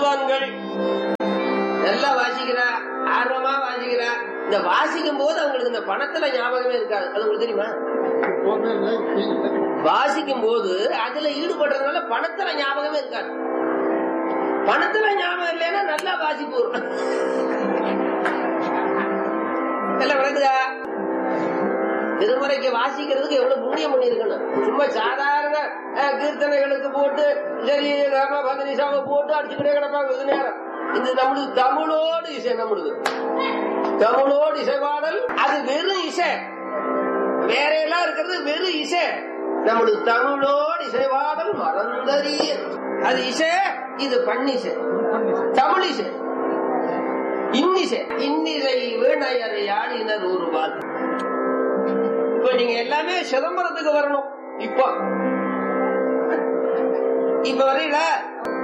வித்வான்கள் நல்லா வாசிக்கிறா ஆர்வமா வாசிக்கிறா இந்த வாசிக்கும் போது அவங்களுக்கு இந்த பணத்துல ஞாபகமே இருக்காது அது உங்களுக்கு தெரியுமா வாசிக்கும் போது அதுல ஈடுபடுறதுனால பணத்துல ஞாபகமே இருக்காது பணத்துல ஞாபகம் இல்லைன்னா நல்லா வாசிப்பு வரும் எல்லாம் விளக்குதா திருமுறைக்கு வாசிக்கிறதுக்கு எவ்வளவு புண்ணியம் பண்ணிருக்கணும் சும்மா சாதாரண அஹ், கீர்த்தனைகளுக்கு போட்டு சரி ராம பதனிசாம போட்டு அடிச்சுக்கிட்டே கிடப்பாங்க வெகு நேரம் இது நம்மளுக்கு தமிழோடு இசை நம்மளுக்கு தமிழோடு இசை பாடல் அது வெறும் இசை வேற எல்லாம் இருக்கிறது வெறும் இசை நம்மளுக்கு தமிழோடு இசை பாடல் மறந்தறிய அது இசை இது பண்ணிசை தமிழ் இசை இன்னிசை இன்னிசை வீணையர் யாழினர் ஒருவாள் இப்ப நீங்க எல்லாமே சிதம்பரத்துக்கு வரணும் இப்போ இப்ப வரீங்களா